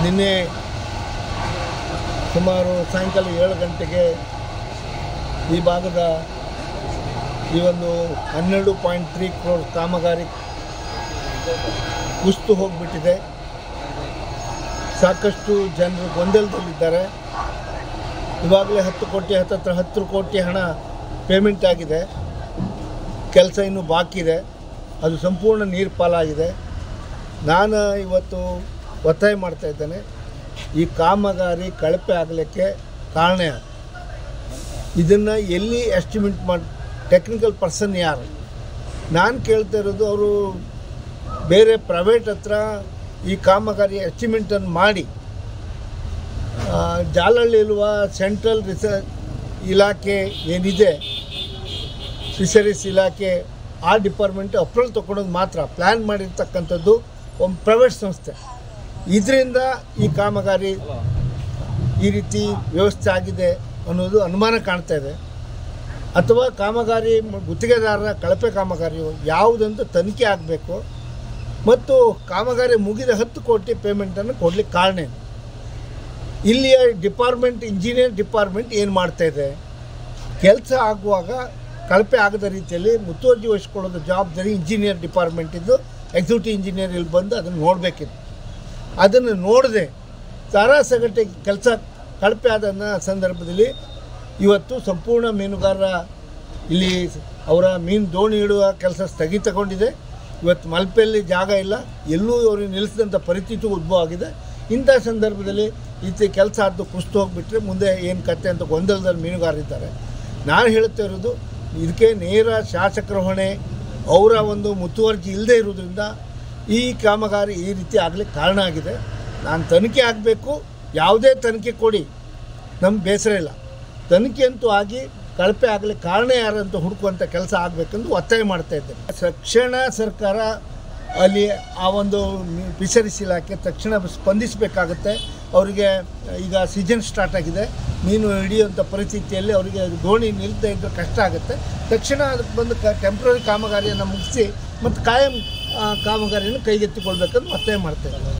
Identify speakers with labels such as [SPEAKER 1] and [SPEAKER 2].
[SPEAKER 1] ನಿನ್ನೆ ಸುಮಾರು ಸಾಯಂಕಾಲ ಏಳು ಗಂಟೆಗೆ ಈ ಭಾಗದ ಈ ಒಂದು ಹನ್ನೆರಡು ಪಾಯಿಂಟ್ ತ್ರೀ ಕ್ರೋರ್ ಕಾಮಗಾರಿ ಕುಸ್ತು ಹೋಗಿಬಿಟ್ಟಿದೆ ಸಾಕಷ್ಟು ಜನರು ಗೊಂದಲದಲ್ಲಿದ್ದಾರೆ ಇವಾಗಲೇ ಹತ್ತು ಕೋಟಿ ಹತ್ತತ್ರ ಹತ್ತು ಕೋಟಿ ಹಣ ಪೇಮೆಂಟ್ ಆಗಿದೆ ಕೆಲಸ ಇನ್ನೂ ಬಾಕಿ ಇದೆ ಅದು ಸಂಪೂರ್ಣ ನೀರು ಪಾಲಾಗಿದೆ ನಾನು ಇವತ್ತು ಒತ್ತಾಯ ಮಾಡ್ತಾ ಇದ್ದೇನೆ ಈ ಕಾಮಗಾರಿ ಕಳಪೆ ಆಗಲಿಕ್ಕೆ ಕಾರಣ ಯಾರು ಇದನ್ನು ಎಲ್ಲಿ ಎಸ್ಟಿಮೇಟ್ ಮಾಡಿ ಟೆಕ್ನಿಕಲ್ ಪರ್ಸನ್ ಯಾರು ನಾನು ಕೇಳ್ತಾ ಇರೋದು ಅವರು ಬೇರೆ ಪ್ರೈವೇಟ್ ಹತ್ರ ಈ ಕಾಮಗಾರಿ ಎಸ್ಟಿಮೇಟನ್ನು ಮಾಡಿ ಆ, ಜಾಲಹಳ್ಳಿರುವ ಸೆಂಟ್ರಲ್ ರಿಸರ್ಚ್ ಇಲಾಖೆ ಏನಿದೆ ಫಿಶರೀಸ್ ಇಲಾಖೆ ಆ ಡಿಪಾರ್ಟ್ಮೆಂಟ್ ಅಪ್ರೂವಲ್ ತೊಗೊಳೋದು ಮಾತ್ರ ಪ್ಲ್ಯಾನ್ ಮಾಡಿರ್ತಕ್ಕಂಥದ್ದು ಒಂದು ಪ್ರೈವೇಟ್ ಸಂಸ್ಥೆ ಇದರಿಂದ ಈ ಕಾಮಗಾರಿ ಈ ರೀತಿ ವ್ಯವಸ್ಥೆ ಆಗಿದೆ ಅನ್ನೋದು ಅನುಮಾನ ಕಾಣ್ತಾ ಇದೆ ಅಥವಾ ಕಾಮಗಾರಿ ಮ- ಗುತ್ತಿಗೆದಾರರ ಕಳಪೆ ಕಾಮಗಾರಿಯು ಯಾವುದಂತ ತನಿಖೆ ಆಗಬೇಕು ಮತ್ತು ಕಾಮಗಾರಿ ಮುಗಿದ ಹತ್ತು ಕೋಟಿ ಪೇಮೆಂಟನ್ನು ಕೊಡಲಿಕ್ಕೆ ಕಾರಣ ಏನು ಇಲ್ಲಿಯ ಡಿಪಾರ್ಟ್ಮೆಂಟ್ ಇಂಜಿನಿಯರ್ ಡಿಪಾರ್ಟ್ಮೆಂಟ್ ಏನು ಮಾಡ್ತಾ ಇದೆ ಕೆಲಸ ಆಗುವಾಗ ಕಳಪೆ ಆಗದ ರೀತಿಯಲ್ಲಿ ಮುತುವರ್ಜಿ ವಹಿಸ್ಕೊಳ್ಳೋದು ಜವಾಬ್ದಾರಿ ಇಂಜಿನಿಯರ್ ಡಿಪಾರ್ಟ್ಮೆಂಟಿದ್ದು ಎಕ್ಸಿಕ್ಯೂಟಿವ್ ಇಂಜಿನಿಯರ್ ಇಲ್ಲಿ ಬಂದು ಅದನ್ನು ನೋಡಬೇಕಿತ್ತು ಅದನ್ನು ನೋಡದೆ ತಾರಾಸಗಟ್ಟೆ ಕೆಲಸ ಕಳಪೆ ಆದ ಸಂದರ್ಭದಲ್ಲಿ ಇವತ್ತು ಸಂಪೂರ್ಣ ಮೀನುಗಾರರ ಇಲ್ಲಿ ಅವರ ಮೀನು ದೋಣಿ ಇಡುವ ಕೆಲಸ ಸ್ಥಗಿತಗೊಂಡಿದೆ ಇವತ್ತು ಮಲ್ಪೆಯಲ್ಲಿ ಜಾಗ ಇಲ್ಲ ಎಲ್ಲೂ ಅವ್ರಿಗೆ ನಿಲ್ಲಿಸಿದಂಥ ಪರಿಸ್ಥಿತಿ ಉದ್ಭವ ಆಗಿದೆ ಇಂಥ ಸಂದರ್ಭದಲ್ಲಿ ಈತಿ ಕೆಲಸ ಆದ್ದು ಕುಸ್ತು ಹೋಗಿಬಿಟ್ರೆ ಮುಂದೆ ಏನು ಕತೆ ಅಂತ ಗೊಂದಲದಲ್ಲಿ ಮೀನುಗಾರರಿದ್ದಾರೆ ನಾನು ಹೇಳ್ತಾ ಇರೋದು ಇದಕ್ಕೆ ನೇರ ಶಾಸಕರ ಹೊಣೆ ಅವರ ಒಂದು ಮುತುವರ್ಜಿ ಇಲ್ಲದೆ ಇರೋದ್ರಿಂದ ಈ ಕಾಮಗಾರಿ ಈ ರೀತಿ ಆಗಲಿಕ್ಕೆ ಕಾರಣ ಆಗಿದೆ ನಾನು ತನಿಖೆ ಆಗಬೇಕು ಯಾವುದೇ ತನಿಖೆ ಕೊಡಿ ನಮ್ಗೆ ಬೇಸರ ಇಲ್ಲ ತನಿಖೆ ಅಂತೂ ಆಗಿ ಕಳಪೆ ಆಗಲಿಕ್ಕೆ ಕಾರಣ ಯಾರು ಅಂತ ಹುಡುಕುವಂಥ ಕೆಲಸ ಆಗಬೇಕೆಂದು ಒತ್ತಾಯ ಮಾಡ್ತಾ ಇದ್ದೇನೆ ತಕ್ಷಣ ಸರ್ಕಾರ ಅಲ್ಲಿ ಆ ಒಂದು ಫಿಶರೀಸ್ ಇಲಾಖೆ ತಕ್ಷಣ ಸ್ಪಂದಿಸಬೇಕಾಗುತ್ತೆ ಅವರಿಗೆ ಈಗ ಸೀಸನ್ ಸ್ಟಾರ್ಟ್ ಆಗಿದೆ ಮೀನು ಹಿಡಿಯುವಂಥ ಪರಿಸ್ಥಿತಿಯಲ್ಲಿ ಅವರಿಗೆ ದೋಣಿ ನಿಲ್ಲದೆ ಇದ್ದರೆ ಕಷ್ಟ ಆಗುತ್ತೆ ತಕ್ಷಣ ಅದಕ್ಕೆ ಬಂದು ಕ ಟೆಂಪ್ರರಿ ಕಾಮಗಾರಿಯನ್ನು ಮುಗಿಸಿ ಮತ್ತು ಕಾಯಂ ಆ, ಕಾಮಗಾರಿಯನ್ನು ಕೈಗೆತ್ತಿಕೊಳ್ಬೇಕಂತ ಒತ್ತಾಯ ಮಾಡ್ತಾ ಇದ್ದಾರೆ